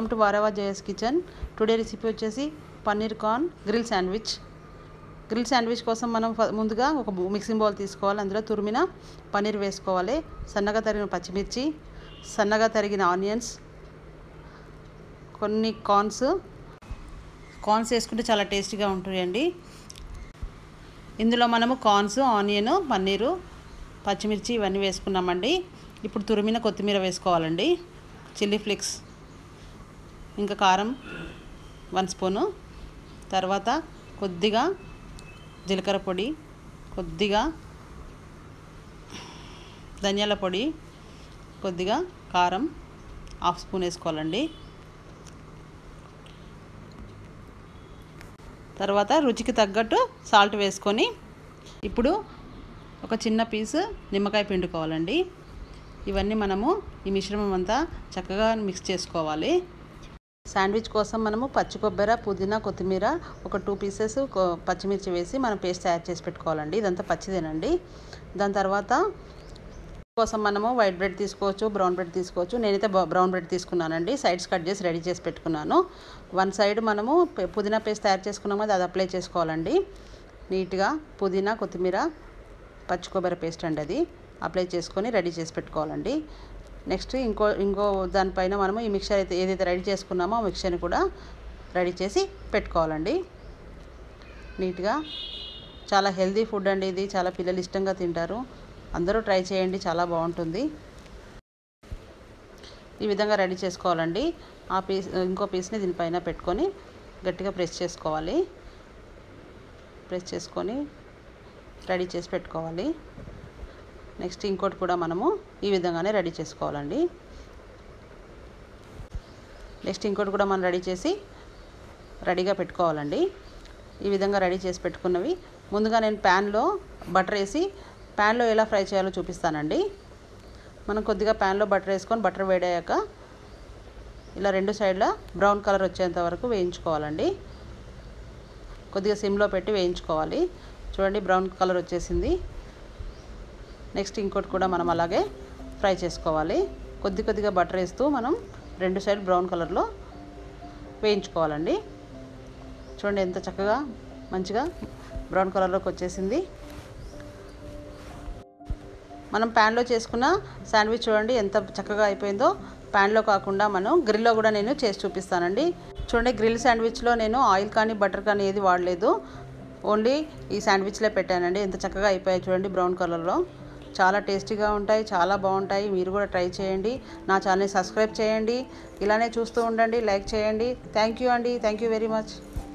to వారావా Jaya's kitchen today recipe వచ్చేసి paneer corn grill sandwich grill sandwich కోసం మనం ఫ- ముందుగా ఒక బౌ- మిక్సింగ్ బౌల్ తీసుకోవాలి అందులో తురిమిన పన్నీర్ వేసుకోవాలి సన్నగా తరిగిన పచ్చిమిర్చి సన్నగా తరిగిన ఆనియన్స్ కొన్ని కార్న్స్ కార్న్స్ వేసుకుంటే చాలా టేస్టీగా ఉంటాయండి ఇందులో మనము కార్న్స్ ఆనియన్ పన్నీరు పచ్చిమిర్చి ఇవన్నీ వేసుకున్నామండి ఇప్పుడు తురిమిన కొత్తిమీర వేసుకోవాలండి చిల్లీ ఫ్లేక్స్ ఇంకా కారం వన్ స్పూను తర్వాత కొద్దిగా జీలకర్ర పొడి కొద్దిగా ధనియాల పొడి కొద్దిగా కారం హాఫ్ స్పూన్ వేసుకోవాలండి తర్వాత రుచికి తగ్గట్టు సాల్ట్ వేసుకొని ఇప్పుడు ఒక చిన్న పీసు నిమ్మకాయ పిండుకోవాలండి ఇవన్నీ మనము ఈ మిశ్రమం అంతా చక్కగా మిక్స్ చేసుకోవాలి శాండ్విచ్ కోసం మనము పచ్చి కొబ్బరి పుదీనా కొత్తిమీర ఒక టూ పీసెస్ పచ్చిమిర్చి వేసి మనం పేస్ట్ తయారు చేసి పెట్టుకోవాలండి ఇదంతా పచ్చిదేనండి దాని తర్వాత కోసం మనము వైట్ బ్రెడ్ తీసుకోవచ్చు బ్రౌన్ బ్రెడ్ తీసుకోవచ్చు నేనైతే బ- బ్రౌన్ బ్రెడ్ తీసుకున్నానండి సైడ్స్ కట్ చేసి రెడీ చేసి పెట్టుకున్నాను వన్ సైడ్ మనము పె- పుదీనా పేస్ట్ తయారు చేసుకున్నాము అది అది అప్లై చేసుకోవాలండి నీట్గా పుదీనా కొత్తిమీర పచ్చి కొబ్బరి పేస్ట్ అండి అది అప్లై చేసుకొని రెడీ చేసి పెట్టుకోవాలండి నెక్స్ట్ ఇంకో ఇంకో దానిపైన మనము ఈ మిక్చర్ అయితే ఏదైతే రెడీ చేసుకున్నామో ఆ మిక్చర్ని కూడా రెడీ చేసి పెట్టుకోవాలండి నీట్గా చాలా హెల్తీ ఫుడ్ అండి ఇది చాలా పిల్లలు ఇష్టంగా తింటారు అందరూ ట్రై చేయండి చాలా బాగుంటుంది ఈ విధంగా రెడీ చేసుకోవాలండి ఆ పీస్ ఇంకో పీస్ని దీనిపైన పెట్టుకొని గట్టిగా ప్రెస్ చేసుకోవాలి ప్రెస్ చేసుకొని రెడీ చేసి పెట్టుకోవాలి నెక్స్ట్ ఇంకోటి కూడా మనము ఈ విధంగానే రెడీ చేసుకోవాలండి నెక్స్ట్ ఇంకోటి కూడా మనం రెడీ చేసి రెడీగా పెట్టుకోవాలండి ఈ విధంగా రెడీ చేసి పెట్టుకున్నవి ముందుగా నేను ప్యాన్లో బటర్ వేసి ప్యాన్లో ఎలా ఫ్రై చేయాలో చూపిస్తానండి మనం కొద్దిగా ప్యాన్లో బటర్ వేసుకొని బటర్ వేడయ్యాక ఇలా రెండు సైడ్ల బ్రౌన్ కలర్ వచ్చేంత వరకు వేయించుకోవాలండి కొద్దిగా సిమ్లో పెట్టి వేయించుకోవాలి చూడండి బ్రౌన్ కలర్ వచ్చేసింది నెక్స్ట్ ఇంకోటి కూడా మనం అలాగే ఫ్రై చేసుకోవాలి కొద్ది కొద్దిగా బటర్ వేస్తూ మనం రెండు సైడ్ బ్రౌన్ కలర్లో వేయించుకోవాలండి చూడండి ఎంత చక్కగా మంచిగా బ్రౌన్ కలర్లోకి వచ్చేసింది మనం ప్యాన్లో చేసుకున్న శాండ్విచ్ చూడండి ఎంత చక్కగా అయిపోయిందో ప్యాన్లో కాకుండా మనం గ్రిల్లో కూడా నేను చేసి చూపిస్తానండి చూడండి గ్రిల్ శాండ్విచ్లో నేను ఆయిల్ కానీ బటర్ కానీ ఏది వాడలేదు ఓన్లీ ఈ శాండ్విచ్లే పెట్టానండి ఎంత చక్కగా అయిపోయాయి చూడండి బ్రౌన్ కలర్లో చాలా టేస్టీగా ఉంటాయి చాలా బాగుంటాయి మీరు కూడా ట్రై చేయండి నా ఛానల్ని సబ్స్క్రైబ్ చేయండి ఇలానే చూస్తూ ఉండండి లైక్ చేయండి థ్యాంక్ యూ అండి థ్యాంక్ యూ వెరీ మచ్